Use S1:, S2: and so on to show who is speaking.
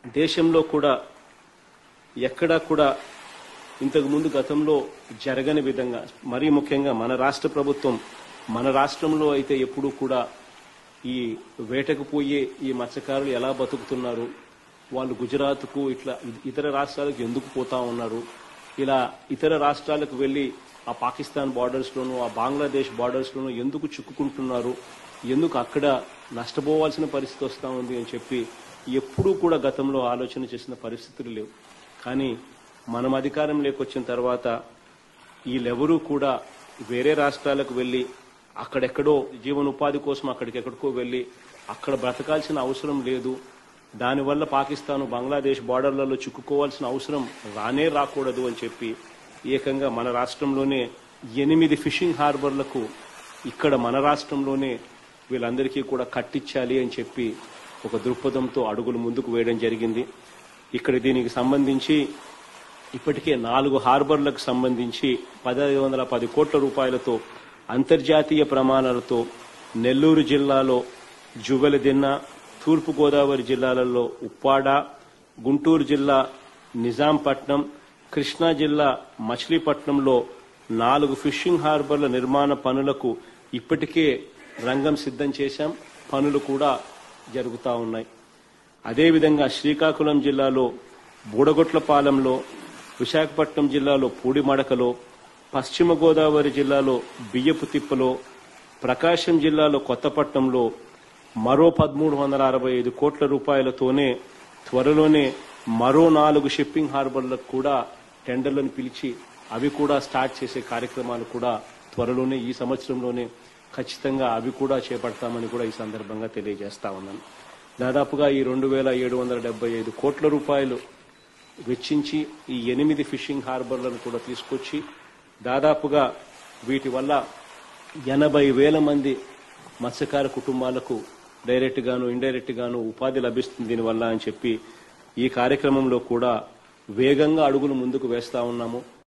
S1: దేశంలో కూడా ఎక్కడా కూడా ఇంతకు ముందు గతంలో జరగని విధంగా మరీ ముఖ్యంగా మన రాష్ట్ర ప్రభుత్వం మన రాష్ట్రంలో అయితే ఎప్పుడూ కూడా ఈ వేటకు పోయే ఈ మత్స్యకారులు ఎలా బతుకుతున్నారు వాళ్ళు గుజరాత్కు ఇట్లా ఇతర రాష్ట్రాలకు ఎందుకు పోతా ఉన్నారు ఇలా ఇతర రాష్ట్రాలకు వెళ్ళి ఆ పాకిస్తాన్ బార్డర్స్లోను ఆ బంగ్లాదేశ్ బార్డర్స్లోను ఎందుకు చిక్కుకుంటున్నారు ఎందుకు అక్కడ నష్టపోవాల్సిన పరిస్థితి వస్తూ ఉంది అని చెప్పి ఎప్పుడూ కూడా గతంలో ఆలోచన చేసిన పరిస్థితులు లేవు కానీ మనం అధికారం లేకొచ్చిన తర్వాత వీళ్ళెవరూ కూడా వేరే రాష్ట్రాలకు వెళ్ళి అక్కడెక్కడో జీవనోపాధి కోసం అక్కడికెక్కడికో వెళ్ళి అక్కడ బ్రతకాల్సిన అవసరం లేదు దానివల్ల పాకిస్తాన్ బంగ్లాదేశ్ బార్డర్లలో చిక్కుకోవాల్సిన అవసరం రానే రాకూడదు అని చెప్పి ఏకంగా మన రాష్ట్రంలోనే ఎనిమిది ఫిషింగ్ హార్బర్లకు ఇక్కడ మన రాష్ట్రంలోనే వీళ్ళందరికీ కూడా కట్టించాలి అని చెప్పి ఒక దృక్పథంతో అడుగులు ముందుకు వేయడం జరిగింది ఇక్కడ దీనికి సంబంధించి ఇప్పటికే నాలుగు హార్బర్లకు సంబంధించి పదహైదు వందల పది కోట్ల రూపాయలతో అంతర్జాతీయ ప్రమాణాలతో నెల్లూరు జిల్లాలో జువెలదిన్న తూర్పుగోదావరి జిల్లాలలో ఉప్పాడ గుంటూరు జిల్లా నిజాంపట్నం కృష్ణా జిల్లా మచిలీపట్నంలో నాలుగు ఫిషింగ్ హార్బర్ల నిర్మాణ పనులకు ఇప్పటికే రంగం సిద్ధం చేశాం పనులు కూడా జరుగుతూ ఉన్నాయి అదేవిధంగా శ్రీకాకుళం జిల్లాలో బూడగొట్లపాలెంలో విశాఖపట్నం జిల్లాలో పూడిమడకలో పశ్చిమ గోదావరి జిల్లాలో బియ్యపు తిప్పలో ప్రకాశం జిల్లాలో కొత్తపట్నంలో మరో పదమూడు వందల అరవై ఐదు కోట్ల రూపాయలతోనే త్వరలోనే మరో నాలుగు షిప్పింగ్ హార్బర్లకు కూడా టెండర్లను పిలిచి అవి కూడా స్టార్ట్ చేసే కార్యక్రమాలు కూడా త్వరలోనే ఈ సంవత్సరంలోనే ఖచ్చితంగా అవి కూడా చేపడతామని కూడా ఈ సందర్భంగా తెలియజేస్తా ఉన్నాను దాదాపుగా ఈ రెండు వేల ఏడు వందల డెబ్బై ఐదు కోట్ల రూపాయలు వెచ్చించి ఈ ఎనిమిది ఫిషింగ్ హార్బర్లను కూడా తీసుకొచ్చి దాదాపుగా వీటి వల్ల ఎనభై వేల మంది మత్స్యకార కుటుంబాలకు డైరెక్ట్ గాను ఇండైరెక్ట్ గాను ఉపాధి లభిస్తుంది దీనివల్ల అని చెప్పి ఈ కార్యక్రమంలో కూడా వేగంగా అడుగులు ముందుకు వేస్తా ఉన్నాము